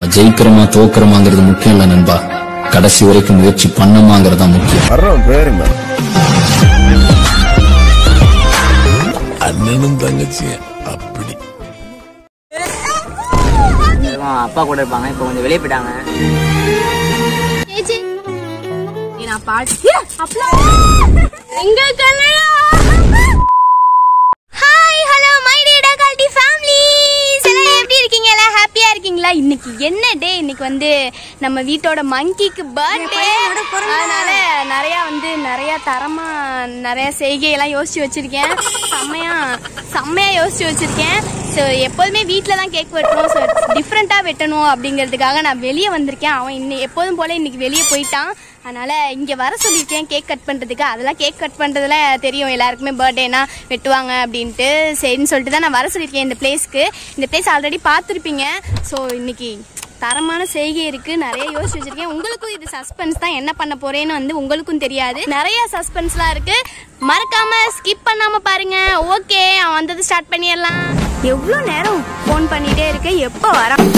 ஜெயிக்கிறோமா தோக்குறோமாங்கிறது முக்கியம் இல்ல நண்பா கடைசி வரைக்கும் முயற்சி பண்ணமாங்கிறது தான் முக்கியம் வர்றோம் பேருங்க அண்ணனும் தங்கச்சி அப்படி இவன் அப்பா கூட இருப்பாங்க இப்போ கொஞ்சம் வெளியே போயிட்டாங்க ஏச்சி நீ நான் பாட்டு அப்பலாம் எங்க கல்யாணம் ஹாய் ஹலோ மை டேடா கால்டி ஃபேமிலிஸ் எல்லாம் எப்படி இருக்கீங்க எல்லாம் ஹாப்பியா இருக்கீங்களா இன்னைக்கு என்ன டே இன்னைக்கு வந்து நம்ம வீட்டோட மங்கிக்கு பர்த்டே அதனால நிறைய வந்து நிறைய தரமா நிறைய செய்கையெல்லாம் யோசிச்சு வச்சிருக்கேன் செம்மையா செம்மையா யோசிச்சு வச்சிருக்கேன் ஸோ எப்போதுமே வீட்டில் தான் கேக் வெட்டணும் ஸோ டிஃப்ரெண்ட்டாக வெட்டணும் அப்படிங்கிறதுக்காக நான் வெளியே வந்திருக்கேன் அவன் இன்னும் எப்போதும் போல இன்னைக்கு வெளியே போயிட்டான் அதனால இங்கே வர சொல்லியிருக்கேன் கேக் கட் பண்ணுறதுக்கு அதெல்லாம் கேக் கட் பண்ணுறதுல தெரியும் எல்லாருக்குமே பர்த்டேனா வெட்டுவாங்க அப்படின்ட்டு சரின்னு சொல்லிட்டு தான் நான் வர சொல்லியிருக்கேன் இந்த பிளேஸ்க்கு இந்த பிளேஸ் ஆல்ரெடி பார்த்துருப்பீங்க ஸோ இன்னைக்கு தரமான செய்கை இருக்கு நிறைய யோசிச்சு வச்சிருக்கேன் உங்களுக்கும் இது சஸ்பென்ஸ் தான் என்ன பண்ண போறேன்னு வந்து உங்களுக்கும் தெரியாது நிறைய சஸ்பென்ஸ்லாம் இருக்கு மறக்காம ஸ்கிப் பண்ணாம பாருங்க ஓகே அவன் வந்தது ஸ்டார்ட் பண்ணிடலாம் எவ்வளோ நேரம் ஃபோன் பண்ணிட்டே இருக்கு எப்போ வரான்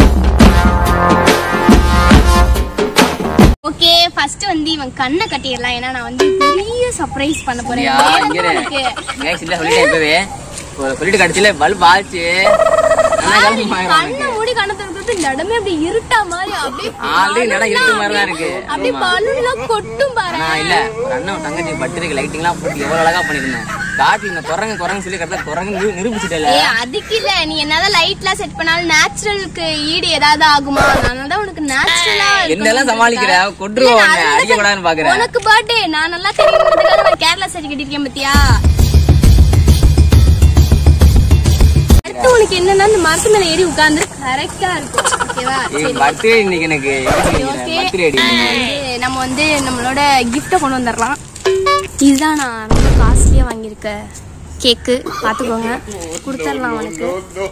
ஓகே ஃபர்ஸ்ட் வந்து இவன் கண்ணை கட்டிடலாம் ஏன்னா நான் வந்து பெரிய சர்ப்ரைஸ் பண்ண போறேன் யா, இங்க இரு. உனக்கு. கேஸ் இல்ல சொல்லிட்டேன் இப்பவே இப்போ சொல்லிட்டு கடைசியில பல்ப் ஆச்சு நல்லா கிளம்பி மாறிடும் கண்ணை மூடி கண்ணை திறக்கிறது இந்த இடமே அப்படி இருட்டா மாதிரி அப்படியே Already இந்த இடம் இருட்டு மாதிரி தான் இருக்கு. அப்படியே ஆமா. பலூன்லாம் கொட்டும் பாரு நான் இல்ல ஒரு அண்ணன் தங்கச்சி பர்த்டேக்கு லைட்டிங்லாம் போட்டு எவ்வளவு அழகா பண்ணிருந்தேன் காட்டுல இந்த குரங்கு குரங்கு சொல்லி கரெக்டா குரங்கு நிரு- நிரூபிச்சிட்டல ஏய் அதுக்கு இல்ல நீ என்னதான் லைட்லாம் செட் பண்ணாலும் நேச்சுரலுக்கு ஈடு ஏதாவது ஆகுமா அதனால தான் உனக்கு நேச்சுரலா என்னெல்லாம் சமாளிக்கிற? கொன்றுவா உன்னை, அடிக்கக்கூடாதுன்னு பாக்குற. உனக்கு பர்த்டே நான் நல்லா தெரியுங்கிறதுக்காக நான் கேரளா சரி கட்டிருக்கேன் பத்தியா அடுத்து உனக்கு என்னன்னா இந்த மரத்து மேல ஏறி உட்கார்ந்து கரெக்டா இருக்கும் ஓகேவா சரி பர்த்டே இன்னைக்கு எனக்கு ஓகே பர்த்டே அடி வந்து நம்ம வந்து நம்மளோட கிஃப்ட்டை கொண்டு வந்துடலாம் இதுதான் நான் ரொம்ப காஸ்ட்லியா வாங்கியிருக்க கேக்கு பார்த்துக்கோங்க கொடுத்துடலாம் உனக்கு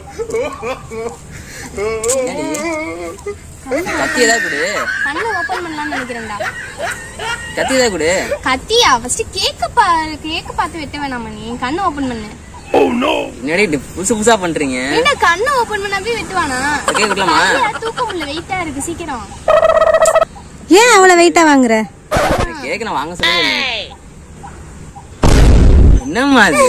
கத்தி ஏதாவது கொடு கண்ணை ஓப்பன் பண்ணலாம்னு நினைக்கிறேன்டா கத்தி ஏதாவது கொடு கத்தியா ஃபர்ஸ்ட் கேக்க பா கேக்க பார்த்து வெட்ட வேணாமா நீ கண்ணை ஓப்பன் பண்ணு என்னடி இப்படி புதுசு புதுசா பண்றீங்க என்ன கண்ணை ஓப்பன் பண்ணா அப்படியே வெட்டுவானா கேக் விடலாமா கையில தூக்க முடியல வெயிட்டா இருக்கு சீக்கிரம் ஏன் அவ்வளவு வெயிட்டா வாங்குற கேக் நான் வாங்க சொல்லவே இல்லை. என்னம்மா இது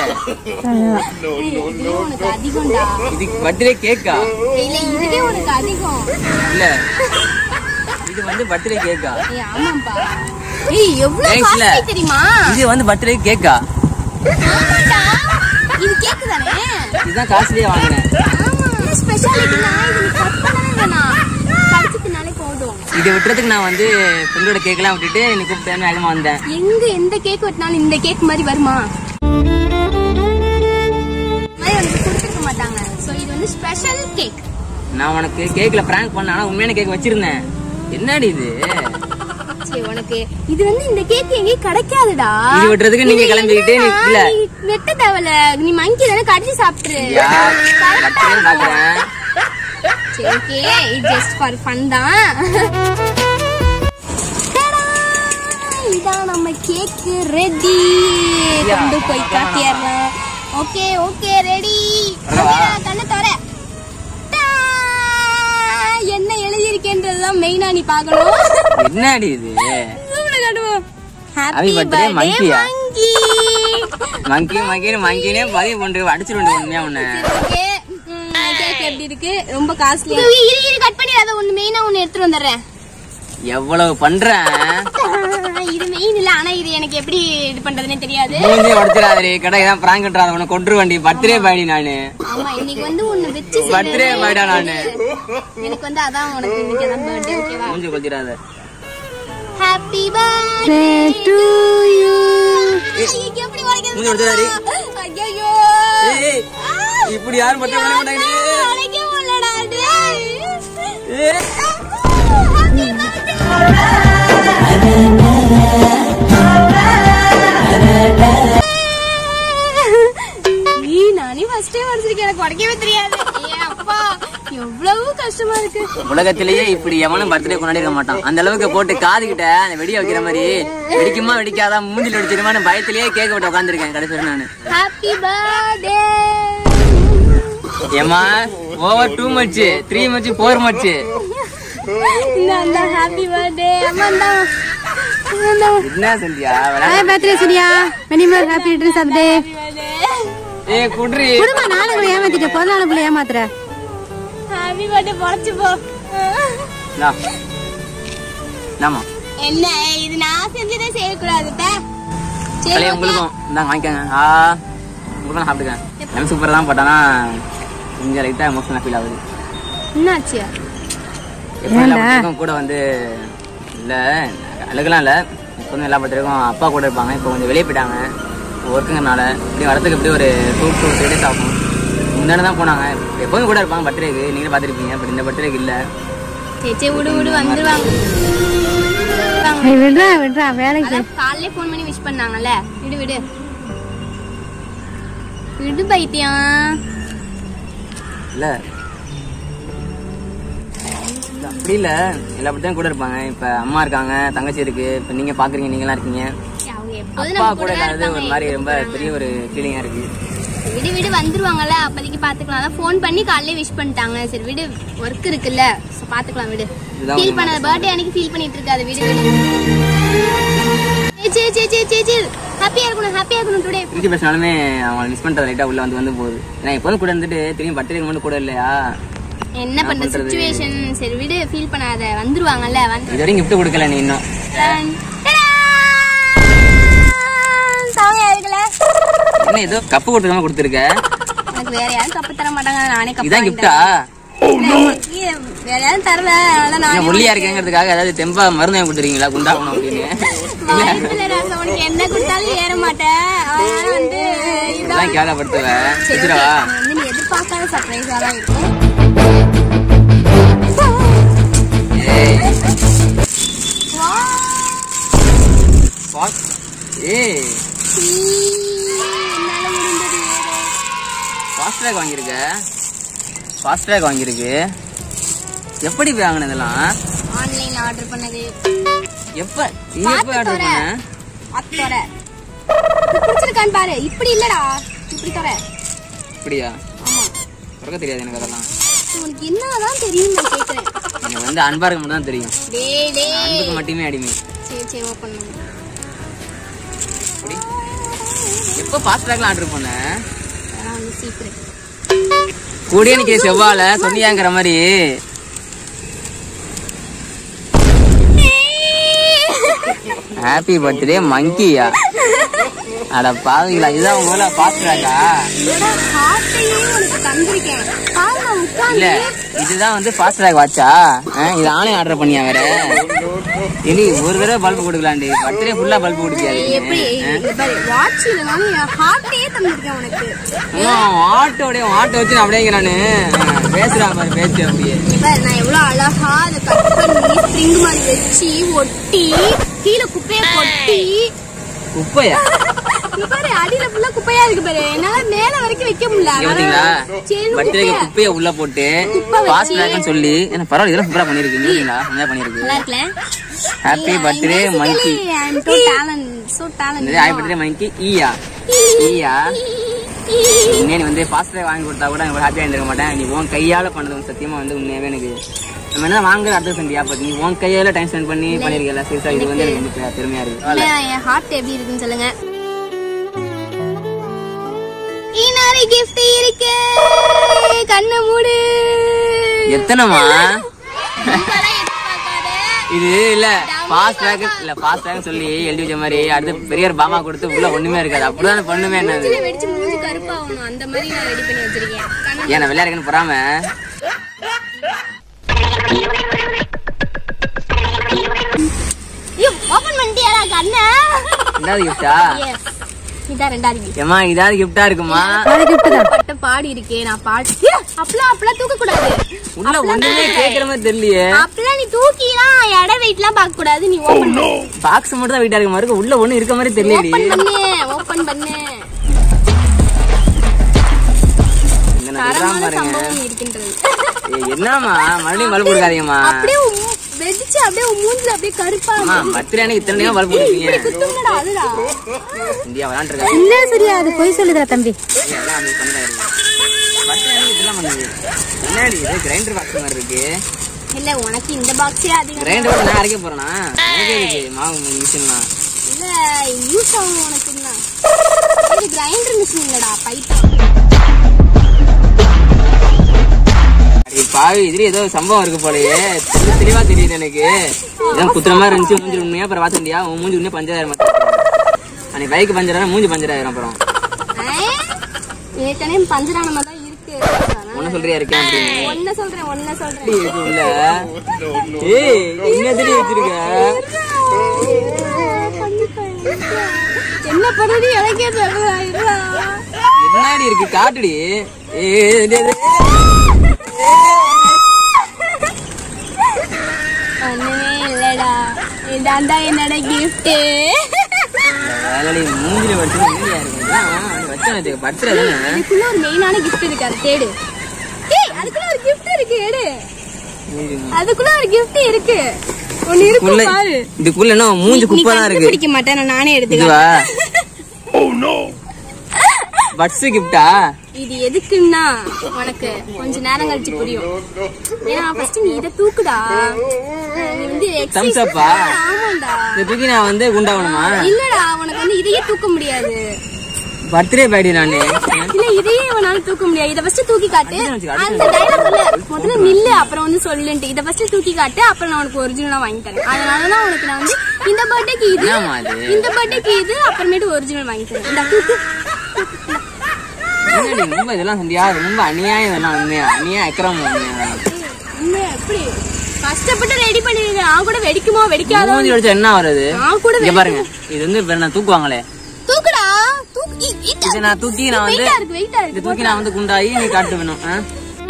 இதுவே உனக்கு அதிகம்டா இது பர்த்டே கேக்கா இல்ல இதுவே உனக்கு அதிகம் இல்ல இது வந்து பர்த்டே கேக்கா ஏய் ஆமாப்பா ஏய் எவ்வளவு Thanks ல. காஸ்ட்லி தெரியுமா இது வந்து பர்த்டே கேக்கா ஆமாடா இது கேக்கு தானே இதுதான் காஸ்ட்லியா வாங்கினேன் ஆமா ஸ்பெஷாலிட்டினா இது நீ கட் பண்ணவே வேணாம் கடிச்சிட்டுனாலே போதும் இதை விட்டுறதுக்கு நான் வந்து ஃப்ரெண்டோட கேக்கெல்லாம் விட்டுட்டு இன்னைக்கு கூப்பிட்டேன் வேகமா வந்தேன் எங்க எந்த கேக் வெட்டினாலும் இந்த கேக் மாதிரி வருமா மாதிரி உனக்கு கொடுத்துருக்க மாட்டாங்க சோ இது வந்து ஸ்பெஷல் கேக் நான் உனக்கு கேக்ல பிராங்க் பண்ண ஆனா உண்மையான கேக் வச்சிருந்தேன் என்னடி இது சரி உனக்கு இது வந்து இந்த கேக் எங்கேயும் கிடைக்காதுடா இது வெட்டுறதுக்கு நீங்க இது கிளம்பிக்கிட்டு நீ என்னன்னா, இல்ல. நீ வெட்ட தேவையில்ல நீ மங்கி தானே கடிச்சு சாப்பிட்டுரு யா, பர்த்டேன்னு பாக்குறேன் சரி ஓகே இது ஜஸ்ட் ஃபார் ஃபன் தான் டடா! இதான் நம்ம கேக் ரெடி யா, கொண்டு போய் அதான். காட்டிடலாம் ஓகே ஓகே ரெடி வரவா? கண்ணை தர என்ன எழுதியிருக்கேன்றதுதான் மெயினா நீ பார்க்கணும் என்னடி இது சூப்பரா காட்டுவோம் Happy happy birthday, birthday monkey ஆ? மங்கி மங்கி மங்கின்னு மங்கினே பதிவு பண்ற அடிச்சிருவேன் உண்மையா உன்ன ஓகே கேக் எப்படி இருக்கு ரொம்ப காஸ்ட்லியா இரு இரு கட் பண்ணிடாத ஒன்னு மெயினா ஒன்னு எடுத்துட்டு வந்துடுறேன் எவ்வளவு பண்றேன் ஆ, இது மெயின் இல்ல ஆனா இது எனக்கு எப்படி இது பண்றதுனே தெரியாது மூஞ்சி உடச்சிடாதே கடை தான் பிராங்க் கட்டுறாத உனக்கு கொண்டு வண்டி பர்த்டே பாடி நானு ஆமா இன்னைக்கு வந்து ஒன்னு வச்சு செய்றது. Birthday பாய்டா நானு. எனக்கு வந்து அதான் உனக்கு இன்னைக்கு அதான் பர்த்டே ஓகேவா மூஞ்சி கொச்சிடாத ஹாப்பி பர்த்டே டு யூ எப்படி மூஞ்சி உடைச்சிடாதே. உடைக்கிறது ஐயோ ஏய், இப்படி யாரும் பர்த்டே பண்ண மாட்டாங்க உடைக்க முடியலடா டேய் ஏய். ஹாப்பி பர்த்டே நீ நானே ஃபர்ஸ்ட் டைம் வச்சிருக்கேன் எனக்கு உடைக்கவே தெரியாது ஏ அப்பா எவ்வளவு கஷ்டமா இருக்கு உலகத்திலேயே இப்படி எவனும் பர்த்டே கொண்டாடி இருக்க மாட்டான் அந்த அளவுக்கு போட்டு காதுகிட்ட அந்த வெடிய வைக்கிற மாதிரி வெடிக்குமா வெடிக்காதா மூஞ்சில வெடிச்சிருமான்னு பயத்திலேயே கேட்க விட்டு உட்காந்துருக்கேன் கடைசி வரை நானு ஹாப்பி பர்த்டே ஏமா over too much three much four much இந்த அந்த ஹாப்பி பர்த்டே அம்மா இந்த என்ன Sandhya hi birthday Surya many more happy returns of day ஏ குட்ரி குடும்ப நாளுக்குள்ள ஏமாத்திட்ட பிறந்த நாளுக்குள்ள ஏமாத்துற ஹாப்பி பர்த்டே பொழைச்சு போ நாமா என்ன இது நான் செஞ்சதே செய்யக்கூடாது சரி கலையை okay. உங்களுக்கும் இந்தாங்க வாங்கிக்கோங்க ஆ உங்களுக்கும் சாப்பிட்டுக்கேன் நம்ம சூப்பராக தான் போட்டானா கொஞ்சம் லைட்டாக எமோஷனலாக ஃபீல் ஆகுது என்னாச்சு எப்போ எல்லா படத்துக்கும் கூட வந்து இல்லை அழுகலாம் இல்லை இப்போ வந்து எல்லா படத்துக்கும் அப்பா கூட இருப்பாங்க இப்போ கொஞ்சம் வெளியே போயிட்டாங்க ஒர்க்குங்கிறனால இப்படி வரதுக்கு எப்படி ஒரு டூ டூ த்ரீ டேஸ் ஆகும் முன்னாடி தான் போனாங்க எப்போதும் கூட இருப்பாங்க பர்த்டேக்கு நீங்களே பார்த்துருப்பீங்க பட் இந்த பர்த்டேக்கு இல்லை சரி சரி விடு விடு வந்துருவாங்க ஏய், விடுறா விடுறா வேலைக்கு அதான் காலையிலே ஃபோன் பண்ணி விஷ் பண்ணாங்கல்ல விடு விடு விடு பைத்தியம் இல்லை அப்படி இல்லை எல்லா படத்தையும் கூட இருப்பாங்க இப்போ அம்மா இருக்காங்க தங்கச்சி இருக்கு இப்போ நீங்கள் பார்க்குறீங்க நீங்களாம் இருக்கீங்க அவங்க எப்போதும் அப்பா நம்ம கூட கூட தான் இல்லாதது ஒரு மாதிரி ரொம்ப இருப்பாங்க பெரிய ஒரு ஃபீலிங்கா இருக்கு விடு விடு வந்துருவாங்கல்ல அப்போதைக்கு பாத்துக்கலாம் அதான் ஃபோன் பண்ணி காலையிலே விஷ் பண்ணிட்டாங்க சரி விடு ஒர்க் இருக்குல்ல so பாத்துக்கலாம் விடு இதுதான் ஃபீல் உண்மை. பண்ணாத பர்த்டே அன்னைக்கு ஃபீல் பண்ணிட்டு இருக்காது விடு விடு ஏய், சரி சரி சரி சரி சரி ஹாப்பியா இருக்கணும் ஹாப்பியா இருக்கணும் டுடே திருச்சி பேசினாலுமே அவங்க மிஸ் பண்றது லைட்டா உள்ள வந்து வந்து போகுது ஏன்னா எப்போதும் கூட இருந்துட்டு திரும்பி பர்த்டே மட்டும் கூட இல்லையா என்ன பண்ற பண்றது? சுச்சுவேஷன் சரி விடு ஃபீல் பண்ணாத வந்துருவாங்கல்ல வந்து இது வரைக்கும் gift கொடுக்கல நீ இன்னும் சாமியா இருக்குல்ல என்ன ஏதோ கப்பு கொடுத்துருக்காம கொடுத்துருக்க எனக்கு வேற யாரும் கப்பு தர மாட்டாங்க நானே கப்பு இதான் வாங்கிட்டு கிஃப்டா வரேன். வேற யாரும் தரல அதனால நானே ஒல்லியா இருக்கேங்கிறதுக்காக ஏதாவது தெம்பா மருந்து வாங்கி கொடுத்துருக்கீங்களா குண்டாகணும் அப்படின்னு வாய்ப்புல ராசா, உனக்கு என்ன கொடுத்தாலும் ஏற மாட்டேன் அதனால வந்து இதான் இதான் கேவலப்படுத்துவேன் சரி, okay. வச்சிடவா வந்து நீ எதிர்பார்க்காத சர்ப்ரைஸா தான் இருக்கும் ஏய் What? ஏய் சீ, என்னால முடிந்தது ஃபாஸ்ட் ட்ராக் வாங்கியிருக்க ஃபாஸ்ட் ட்ராக் வாங்கியிருக்கு எப்படி போய் வாங்கின இதெல்லாம் ஆன்லைன்ல ஆர்டர் பண்ணது எப்ப நீ எப்ப ஆர்டர் தோற. பண்ண அத்தோட பிடிச்சிருக்கான்னு பாரு இப்படி இல்லடா இப்படி தர அப்படியா ஆமா உறக்க தெரியாது எனக்கு அதெல்லாம் உனக்கு என்னதான் தெரியும் நான் கேக்குறேன் எனக்கு வந்து அன்பா இருக்க மட்டும் தான் தெரியும் டேய் டேய் அன்புக்கு மட்டுமே அடிமை சரி சரி ஓபன் பண்ணு அப்படி எப்போ ஃபாஸ்ட் ட்ராக்ல ஆர்டர் பண்ண அதான் வந்து சீக்கிரம் கூடிய நிக்கிற செவ்வால சொன்னியாங்கிற மாதிரி ஹாப்பி பர்த்டே மங்கியா அட பாவிங்களா இதுதான் உங்க ஃபாஸ்ட் ட்ராக்கா ஹார்ட்டையே உனக்கு தந்திருக்கேன் பாரு நான் இல்ல உட்கார்ந்து இதுதான் வந்து ஃபாஸ்ட் ட்ராக் வாட்சா இது ஆன்லைன் ஆர்டர் பண்ணியா வேற இனி ஒரு தடவை பல்ப் கொடுக்கலாண்டி பர்த்டே ஃபுல்லா பல்ப் கொடுப்பியாது எப்படி இங்க பாரு வாட்ச் இல்லனாலும் என் ஹார்ட்டையே தந்திருக்கேன் உனக்கு ஆட்டோடைய ஆட்டோ வச்சு நான் அப்படியே நானு பேசுறா மாதிரி பேச்சு அப்படியே இங்க பாரு நான் எவ்வளவு அழகா அதை கட் பண்ணி ஸ்ப்ரிங் மாதிரி வச்சு ஒட்டி கீழே குப்பையை கொட்டி குப்பையா இங்க பாரு அடியில ஃபுல்லா குப்பையா இருக்கு பாரு என்னால மேல வரைக்கும் வைக்க முடியல இங்க பாத்தீங்களா சரி பர்த்டேக்கு குப்பையா குப்பைய உள்ள போட்டு குப்பை வச்சு. ஃபாஸ்ட் ட்ராக்னு சொல்லி என்ன பரவாயில்ல இதெல்லாம் சூப்பரா பண்ணிருக்கு இல்லைங்களா நல்லா பண்ணிருக்கு நல்லா இருக்குல்ல happy birthday monkey I'm so talent, so talent. Happy birthday monkey ஈயா ஈயா உண்மையா நீ வந்து ஃபாஸ்ட் ட்ராக் வாங்கி கொடுத்தா கூட எனக்கு ஹாப்பியா இருந்திருக்க மாட்டேன் நீ உன் கையால பண்ணது வந்து சத்தியமா வந்து உண்மையாவே எனக்கு நம்ம என்ன வாங்குற அடுத்த சண்டியா பட் நீ உன் கையால டைம் ஸ்பெண்ட் பண்ணி பண்ணிருக்கல சீரியஸா இது வந்து எனக்கு ரொம்ப பெருமையா இருக்கு இல்ல, என் ஹார்ட் எப்படி இருக்குன்னு சொல்லுங்க இன்னொரு gift இருக்கு கண்ணை மூடு எத்தனைமா ரொம்பலாம் எதிர்பார்க்காத. இது இல்ல ஃபாஸ்ட் ட்ராக் இல்ல ஃபாஸ்ட் ட்ராக் சொல்லி எழுதி வச்ச மாதிரி அடுத்து பெரிய ஒரு பாமா கொடுத்து உள்ள ஒண்ணுமே இருக்காது அப்படிதான் பண்ணுமே என்னது மூஞ்சில வெடிச்சு மூஞ்சி கருப்பாகணும் அந்த மாதிரி நான் ரெடி பண்ணி வச்சிருக்கேன் கண்ணை ஏன் நான் விளையாடுறேன்னு பொறாம ஐயோ ஓபன் பண்ணிட்டியாடா கண்ணை ரெண்டாவது கிஃப்டா எஸ் இதான் ரெண்டாவது gift. ஏமா இதாவது கிஃப்டா இருக்குமா அது gift தான் பட்ட பாடி இருக்கே நான் பாடி ஏ, அப்பெல்லாம் அப்பெல்லாம் தூக்க கூடாது உள்ள ஒண்ணுமே கேக்குற மாதிரி தெரியலையே அப்பெல்லாம் நீ தூக்கிலாம் எடை வெயிட்லாம் பார்க்க கூடாது நீ ஓபன் பாக்ஸ் மட்டும் தான் வீட்டா இருக்க மாதிரி இருக்கு உள்ள ஒண்ணு இருக்க மாதிரி தெரியலடி ஓபன் பண்ணு ஓபன் பண்ணு இங்க நான் சொல்றாம தரமான பாருங்க சம்பவம் இருக்கின்றது ஏய், என்னம்மா மறுபடியும் பல்ப் கொடுக்காதீங்கம்மா அப்படியே உம் வெடிச்சு அப்படியே உன் மூஞ்சில அப்படியே கருப்பா அம்மா பர்த்டே அன்னைக்கு இத்தனை நேரம் பல்ப் கொடுப்பீங்க குத்துங்கடா அதுடா இந்தியா விளாண்டுருக்காங்க இல்ல சரியா அது பொய் சொல்லுதா தம்பி அதெல்லாம் அப்படி பண்ணிதான் இருக்கு பர்த்டே அன்னைக்கு இதெல்லாம் பண்ணுது என்னடி இது கிரைண்டர் பாக்ஸ் மாதிரி இருக்கு இல்ல உனக்கு இந்த பாக்ஸே அதிகம் கிரைண்டர் போட்டு நான் அரைக்க போறேனா எனக்கு இருக்கு மாவு மிஷின்லாம் இல்ல யூஸ் ஆகும் உனக்கு என்ன இது கிரைண்டர் மிஷின் இல்லடா பைப் அடி பாவி இதுல ஏதோ சம்பவம் இருக்கு போலயே தெளி- தெளிவா தெரியுது எனக்கு இதான் குத்துற மாதிரி இருந்துச்சு மூஞ்சி உண்மையா அப்புறம் பாத்தண்டியா உன் மூஞ்சி உண்மையா பஞ்சராயிரம் அன்னைக்கு பைக் பஞ்சராயிரம் மூஞ்சி பஞ்சராயிரம் அப்புறம் ஏற்கனவே பஞ்சரான மாதிரி தான் இருக்கு ஒன்ன சொல்றியா இருக்கேன் அப்படின்னு ஒன்ன சொல்றேன் ஒன்ன சொல்றேன் எப்படி இருக்கு உள்ள ஏய் என்ன தெரிய வச்சிருக்க என்ன பண்ணுறது எனக்கே தெரியல என்னடி இருக்கு காட்டுடி ஏய், இது, இது. ஒண்ணுமே இல்லடா இதாண்டா என்னோட கிஃப்ட் வேலைடி மூஞ்சில வச்சு மூஞ்சியா இருக்கு இதெல்லாம் வச்சனது படுத்துறது அதுக்குள்ள ஒரு மெயினான கிஃப்ட் இருக்கு அதை தேடு ஏய் அதுக்குள்ள ஒரு கிஃப்ட் இருக்கு எடு அதுக்குள்ள ஒரு கிஃப்ட் இருக்கு ஒன்னு இருக்கு இதுக்குள்ள பாரு இதுக்குள்ள என்ன மூஞ்சி நீ குப்பை தான் இருக்கு பிடிக்க மாட்டேன் நான் நானே இதுவா எடுத்துக்கிறேன் பட்ஸ் கிஃப்டா இது எதுக்குன்னா உனக்கு கொஞ்ச நேரம் கழிச்சு புரியும் ஏன்னா ஃபர்ஸ்ட் நீ இத தூக்குடா நீ வந்து Thumbs exercise- up-ஆ? ஆமாண்டா இதை தூக்கி நான் வந்து குண்டாகணுமா இல்லடா உனக்கு வந்து இதையே தூக்க முடியாது பர்த்டே பைடி நானு இல்ல இதையே உன்னால தூக்க முடியாது இத ஃபர்ஸ்ட் தூக்கி காட்டு அடிச்சு வச்சுக்க, அடிச்சு அந்த டைலாக் இல்ல முதல்ல நில்லு அப்புறம் வந்து சொல்லுன்ட்டு இத ஃபர்ஸ்ட் தூக்கி காட்டு அப்புறம் நான் உனக்கு ஒரிஜினலா வாங்கி தரேன் அதனால தான் உனக்கு நான் வந்து இந்த பர்த்டேக்கு இது என்னம்மா இது? இந்த பர்த்டேக்கு இது அப்புறமேட்டு ஒரிஜினல் வாங்கி தரேன் இந்த தூக்கு என்னடி ரொம்ப இதெல்லாம் சந்தியா ரொம்ப அநியாயம் இதெல்லாம் உண்மையா அநியாயம் அக்கிரமம் உண்மையா உண்மையா எப்படி கஷ்டப்பட்டு ரெடி பண்ணிருக்கேன் நான் கூட வெடிக்குமோ வெடிக்காதோ மூஞ்சி வச்சா என்ன வருது நான் கூட இங்க பாருங்க இது வந்து இப்ப நான் தூக்குவாங்களே தூக்குடா தூக்கு இ- இ- இதை நான் தூக்கி நான் வந்து வெயிட்டா இருக்கு வெயிட்டா இதை இருக்கு தூக்கி நான் வந்து குண்டாகி நீ காட்டு வேணும் ஆ?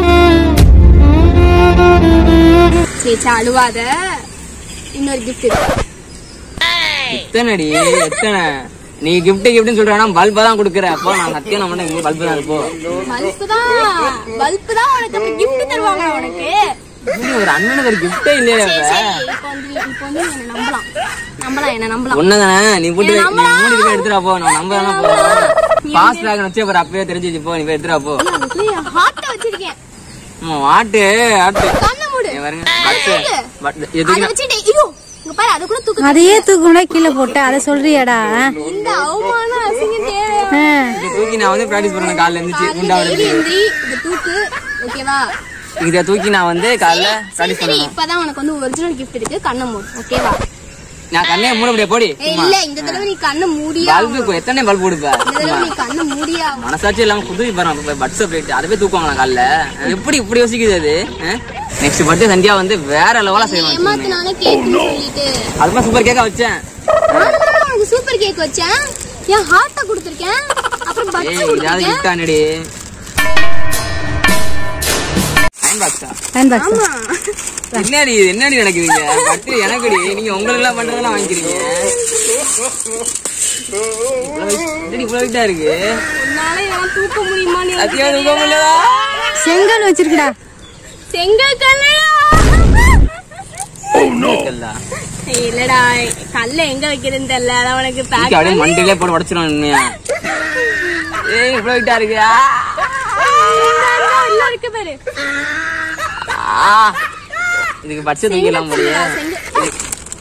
சரி சரி, அழுவாத இன்னொரு கிஃப்ட் இருக்கு எத்தனைடி எத்தனை நீ கிஃப்ட் கிஃப்ட்னு சொல்றானா பல்பா தான் கொடுக்குற அப்போ நான் சத்தியம் நம்ம இங்க பல்பு தான் இருப்போம் பல்ப் தான் பல்ப் தான் உனக்கு அப்ப gift தருவாங்க உனக்கு இப்படி ஒரு அண்ணனுக்கு ஒரு கிஃப்டே இல்லையா சரி இப்ப சரி இப்போ வந்து இப்போ வந்து நீ என்னை நம்பலாம் நம்பலாம் என்ன நம்பலாம் ஒண்ணுதானே நீ போட்டு ஏய், நீ நம்பலாம். மூணு பேரும் எடுத்துடா போ நான் நம்பலாம் போ பாஸ் பேக் வச்சே பாரு அப்பவே தெரிஞ்சிச்சு போ நீ போய் எடுத்துடா போ அதுக்குள்ள என் ஹார்ட்டை வச்சிருக்கேன் ஆமா, ஆட்டு ஆட்டு கண்ணை மூடு இங்க பாருங்க அதை பட்டு தூக்கு. பட்டு அதை எதுக்கு வச்சுட்டு ஐயோ இங்க பாரு அதை கூட தூக்கு அதையே தூக்கம்னா கீழே போட்டு அதை சொல்றியாடா இந்த அவமானம் அசிங்கம் தேவையா ஆ. இதை தூக்கி நான் வந்து ப்ராக்டிஸ் பண்ணேன் காலைல இருந்துச்சு காலையில குண்டாவது daily எந்திரி இதை தூக்கு ஓகேவா இதை தூக்கி நான் வந்து காலைல சரி ப்ராக்டிஸ் சரி பண்ணணும் இப்பதான் உனக்கு வந்து ஒரிஜினல் gift இருக்கு கண்ணை மூடு ஓகேவா நான் கண்ணே மூட முடியாது போடி ஏய், இல்ல இந்த தடவை நீ கண்ணை மூடியா பல்பு எத்தனை பல்பு கொடுப்ப இந்த தடவை நீ கண்ணை மூடியா மனசாட்சி இல்லாம புது பாருங்க பட்ஸ் பிளேட் அதை போய் தூக்குவாங்களா காலைல எப்படி இப்படி யோசிக்குது அது நெக்ஸ்ட் பர்த்டே சந்தியா வந்து வேற லெவலா செய்வாங்க ஏமாத்தினால கேக்குன்னு சொல்லிட்டு அதுதான் சூப்பர் கேக்கா வச்சேன் நானும் உனக்கு சூப்பர் கேக் வச்சேன் என் ஹார்ட்ட கொடுத்துருக்கேன் அப்புறம் பட்ஸ் ஏய் இதாவது கொடுத்துருக்கேன் கிஃப்ட் ஆனடி அயன் பாக்ஸா அயன் பாக்ஸ் ஆமா என்னடி இது என்னடி நடக்குதுங்க பட்டு எனக்குடி நீங்க உங்களுக்கு எல்லாம் பண்றதெல்லாம் வாங்கிக்கிறீங்க இவ்வளவு weight- என்னடி இவ்வளவு வெயிட்டா இருக்கு உன்னால இதெல்லாம் தூக்க முடியுமா நீ சத்தியா தூக்க முடியலடா செங்கல் வச்சிருக்குடா செங்கல் கல்லடா இருக்கல்ல. ஏய், இல்லடா கல்ல எங்க வைக்கிறதுன்னு தெரியல அதான் உனக்கு தூக்கி பேக் அப்படியே மண்டிலே போட்டு உடச்சிடும் உண்மையா ஏய் இவ்வளவு வெயிட்டா இருக்கு ஆ. உள்ள இருக்கு பாரு ஆ. இதுக்கு பட்ச தூக்கிடலாம் முடியும் செங்கல்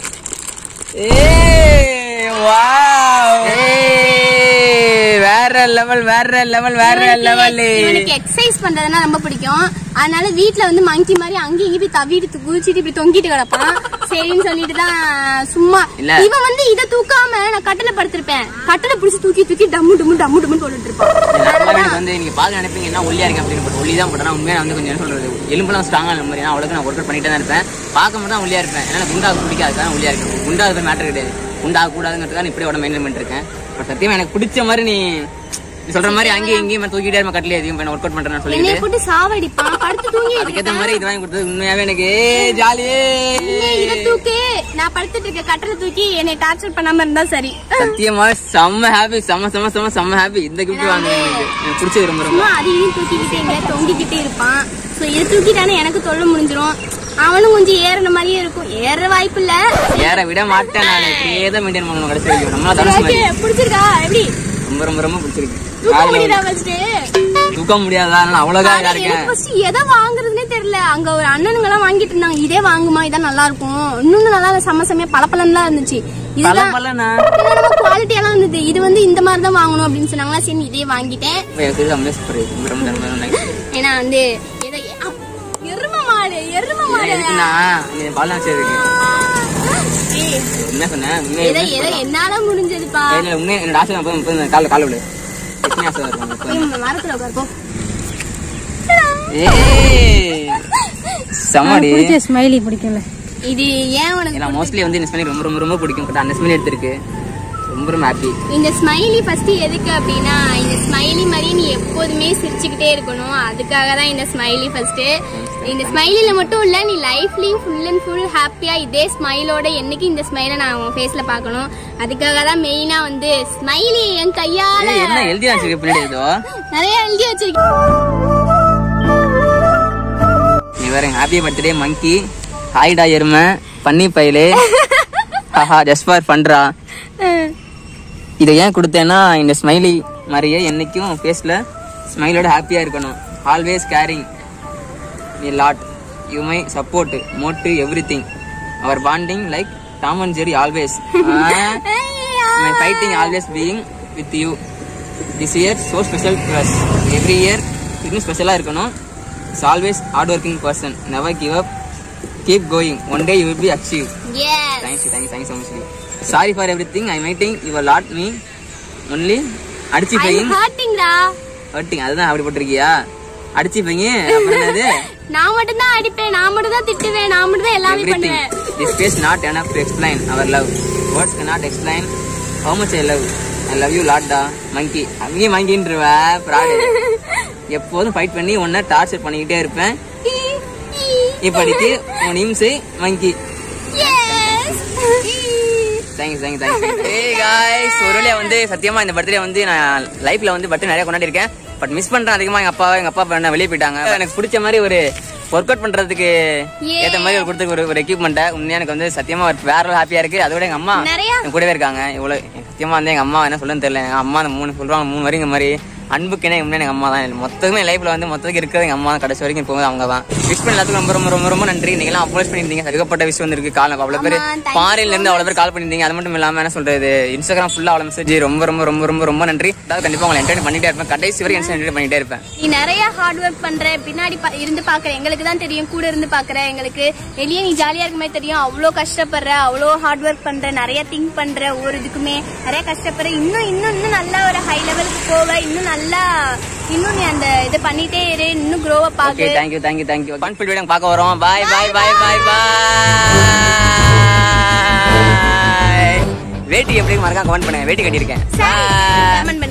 ஏய் வாவ் ஏய் வேற லெவல் வேற லெவல் வேற லெவல் இவனுக்கு எக்ஸசைஸ் பண்றதுன்னா ரொம்ப பிடிக்கும் அதனால வீட்ல வந்து மங்கி மாதிரி அங்கேயும் இங்கேயும் போய் தவிட்டு குதிச்சிட்டு இப்படி தொங்கிட்டு கிடப்பான் சரின்னு சொல்லிட்டு தான் சும்மா இல்ல. இவன் வந்து இத தூக்காம நான் கட்டில படுத்திருப்பேன் கட்டில பிடிச்சி தூக்கி தூக்கி டம்மு டம்மு டம்மு டம்முன்னு போட்டுட்டு இருப்பான் அம்மா எனக்கு வந்து நீங்க பாக்க நினைப்பீங்க என்ன ஒல்லியா இருக்கேன் அப்படின்னு பட் ஒல்லி தான் போட்டேன் உண்மையா நான் வந்து கொஞ்சம் என்ன சொல்றது எலும்பெல்லாம் ஸ்ட்ராங்கா இருந்த மாதிரி அவ்வளவுக்கு நான் ஒர்க் அவுட் பண்ணிட்டே தான் இருப்பேன் பார்க்க மட்டும் தான் ஒல்லியா இருப்பேன் ஏன்னா குண்டாக பிடிக்காது ஒல்லியா இருக்கேன் குண்டாக மேட்டர் கிடையாது குண்டாக கூடாதுங்கிறதுக்காக நான் இப்படி உடம்பு மெயின்டைன் பண்ணிட்டு இருக்கேன் பட் சத்தியமா எனக்கு பிடிச்ச மாதிரி நீ நீ சொல்ற மாதிரி அங்கேயும் இங்கேயும் நான் தூக்கிட்டே இருப்பேன் கட்டிலே எதையும் ஒர்க் அவுட் பண்றேன்னு என்னைய சொல்லிட்டு போட்டு சாவடிப்பான் படுத்து தூங்கி அதுக்கேத்த மாதிரி இது வாங்கி கொடுத்தது உண்மையாவே எனக்கு ஜாலியே இத தூக்கு நான் படுத்துட்டு இருக்க கட்டில தூக்கி என்னை டார்ச்சர் பண்ணாம இருந்தா சரி சத்தியமா செம்ம ஹாப்பி செம்ம செம்ம செம்ம செம்ம ஹாப்பி இந்த கிஃப்ட் வாங்க எனக்கு எனக்கு பிடிச்சது ரொம்ப ரொம்ப சும்மா அதையும் தூக்கிக்கிட்டே எங்க தொங்கிக்கிட்டே இருப்பான் சோ இதை தூக்கிட்டானே எனக்கு தொல்லை முடிஞ்சிரும் அவனும் கொஞ்சம் ஏறின மாதிரியே இருக்கும் ஏற வாய்ப்பு இல்ல ஏற விட மாட்டேன் நான் இப்படியே தான் மெயின்டைன் பண்ணணும் கடைசி வரைக்கும் நம்மளா தனுசு மாதிரி பிடிச்சிருக்கா எப்படி ரொம்ப ரொம்ப ரொம்ப பிடிச்சிருக்கு தூக்க காலையில முடியுதா ஃபர்ஸ்ட் தூக்க முடியாதா நான் அவ்வளவுதான் இதா ஆனா எனக்கு இருக்கேன் first எதை வாங்குறதுனே தெரியல அங்க ஒரு அண்ணனுங்க எல்லாம் வாங்கிட்டு இருந்தாங்க இதே வாங்குமா இதான் நல்லா இருக்கும் இன்னொன்னு நல்லா செம்ம செம்மையா பளபளன்னுலாம் இருந்துச்சு இதுதான் பளபளனா? குவாலிட்டி எல்லாம் இருந்தது இது வந்து இந்த மாதிரி தான் வாங்கணும் அப்படின்னு சொன்னாங்களா சரி இதே வாங்கிட்டேன் இப்ப எனக்கு தெரிஞ்ச அம்லேஸ் பாரு. ரொம்ப ரொம்ப ரொம்ப ரொம்ப nice. ஏன்னா வந்து எதை அப், எரும மாடு எரும இதான் மாடு எதுக்குன்னா, நீ பால் தான் வச்சிருக்கு. ஏய், என்ன சொன்ன? உண்மையை எதை உண்மையை எதை சொல்லலாம். என்னால முடிஞ்சதுப்பா ஏய், இல்ல, உண்மையை- என்னோட ஆசை நான் போய் முப்பது கால்ல கால் விடு. எத்தனை ஆசை இருக்கும் உனக்கு? போய் மரத்துல உட்காருப்போ ஏய், செம்மடி. பிடிச்ச ஸ்மைலி பிடிக்கும்ல இது ஏன் உனக்கு ஏன்னா மோஸ்ட்லி வந்து இந்த ஸ்மெல் ரொம்ப ரொம்ப ரொம்ப பிடிக்கும் பட் அந்த ஸ்மெல் எடுத்திருக்கு ரொம்ப ரொம்ப ஹாப்பி இந்த ஸ்மைலி ஃபர்ஸ்ட் எதுக்கு அப்படின்னா இந்த ஸ்மைலி மாதிரி நீ எப்போதுமே சிரிச்சுக்கிட்டே இருக்கணும் அதுக்காக தான் இந்த ஸ்மைலி ஃபர்ஸ்ட் இந்த ஸ்மைலில மட்டும் இல்ல நீ லைஃப்லயும் ஃபுல் அண்ட் ஃபுல் ஹாப்பியா இதே ஸ்மைலோட என்னைக்கு இந்த ஸ்மைலை நான் உன் ஃபேஸ்ல பார்க்கணும் அதுக்காக தான் மெயினா வந்து ஸ்மைலி என் கையால ஏய், என்ன எழுதி வச்சிருக்க பின்னாடி ஏதோ நிறைய எழுதி வச்சிருக்கேன் நீ வேற ஹாப்பி பர்த்டே மங்கி ஹாய்டா எருமை பன்னி பயிலு ஹஹா ஜஸ்ட் ஃபார் பண்றா இதை ஏன் கொடுத்தேன்னா இந்த ஸ்மைலி மாதிரியே என்னைக்கும் ஃபேஸ்ல ஸ்மைலோட ஹாப்பியா இருக்கணும் ஆல்வேஸ் கேரிங் நீ லாட் யூ மை சப்போர்ட் மோட்டு everything our bonding like Tom and Jerry always my fighting always being with you this year so special to us every year இன்னும் ஸ்பெஷலாக இருக்கணும் it's always hard working person never give up keep going one day you will be achieve yes thanks thanks thanks so much sorry for everything I மைட்டிங் your lot me only அடிச்சு ஐ பையன் ஹார்ட்டிங்டா hurting அதுதான் அப்படி போட்டிருக்கியா அடிச்சு பையன் அப்புறம் என்னது நான் மட்டும் தான் அடிப்பேன் நான் மட்டும் தான் திட்டுவேன் நான் மட்டும் தான் எல்லாமே everything பண்ணுவேன் this space not enough to explain our love words cannot explain how much i love i love you lot da monkey அங்கேயே மங்கின்றவ ப்ராடு எப்போதும் ஃபைட் பண்ணி உன்னை டார்ச்சர் பண்ணிக்கிட்டே இருப்பேன் இப்படிக்கு உன் நிம்சை மங்கி தேங்க்ஸ் தேங்க்ஸ் தேங்க்ஸ் ஏய் காய்ஸ் ஒரு வழியா வந்து சத்தியமா இந்த பர்த்டே வந்து நான் லைஃப்ல வந்து பர்த்டே நிறைய கொண்டாடி இருக்கேன் பட் மிஸ் பண்றேன் அதிகமா எங்க அப்பா எங்க அப்பா என்ன வெளியே போயிட்டாங்க எனக்கு பிடிச்ச மாதிரி ஒரு ஒர்க் அவுட் பண்றதுக்கு ஏத்த மாதிரி ஒரு கொடுத்து ஒரு ஒரு எக்யூப்மெண்ட்டை உண்மையா எனக்கு வந்து சத்தியமா ஒரு வேற ஹாப்பியா இருக்கு அதோட எங்க அம்மா நிறைய என் கூடவே இருக்காங்க இவ்வளவு சத்தியமா வந்து எங்க அம்மா என்ன சொல்லுன்னு தெரியல எங்க அம்மா அந்த மூணு சொல்றாங்க மூணு வரைக்கும் இந்த மாதிரி அன்புக்குனே உண்மையா எங்க அம்மா தான் மொத்தமே லைஃப்ல வந்து மொத்தத்துக்கு இருக்கிறது எங்க அம்மா தான் கடைசி வரைக்கும் போகுது அவங்க தான் விஷ் பண்ண எல்லாத்துக்கும் ரொம்ப ரொம்ப ரொம்ப ரொம்ப நன்றி நீங்க எல்லாம் அப்ரோச் பண்ணிருந்தீங்க சதுக்கப்பட்ட விஷயம் வந்திருக்கு காலம் அவ்வளவு பேர் ஆமா, thank ஃபாரின்ல இருந்து அவ்வளவு பேர் கால் பண்ணிருந்தீங்க அது மட்டும் இல்லாம என்ன சொல்றது இன்ஸ்டாகிராம் ஃபுல்லா அவ்வளவு மெசேஜ் ரொம்ப ரொம்ப ரொம்ப ரொம்ப ரொம்ப நன்றி அதாவது கண்டிப்பா உங்களை என்டர்டைன் பண்ணிட்டே இருப்பேன் கடைசி வரைக்கும் என்டர்டைன் பண்ணிட்டே இருப்பேன் நீ நிறைய ஹார்ட் ஒர்க் பண்ற பின்னாடி பா- இருந்து பாக்குற எங்களுக்கு தான் தெரியும் கூட இருந்து பாக்குற எங்களுக்கு வெளியே நீ ஜாலியா இருக்க மாதிரி தெரியும் அவ்வளோ கஷ்டப்படுற அவ்வளோ ஹார்ட் ஒர்க் பண்ற நிறைய திங்க் பண்ற ஒவ்வொரு இதுக்குமே நிறைய கஷ்டப்படுற இன்னும் இன்னும் இன்னும் நல்லா ஒரு ஹை லெவலுக்கு போவ இன்னும் நல்லா இன்னும் நீ அந்த இது பண்ணிட்டே இரு இன்னும் க்ரோவ ஓகே பாக்கு thank you thank you thank you confident video பார்க்க வரோம் பாய் பாய் பாய் பாய் பாய் வேட்டி எப்படி மறக்காம கமெண்ட் பண்ணுங்க வேட்டி கட்டியிருக்கேன் கமெண்ட்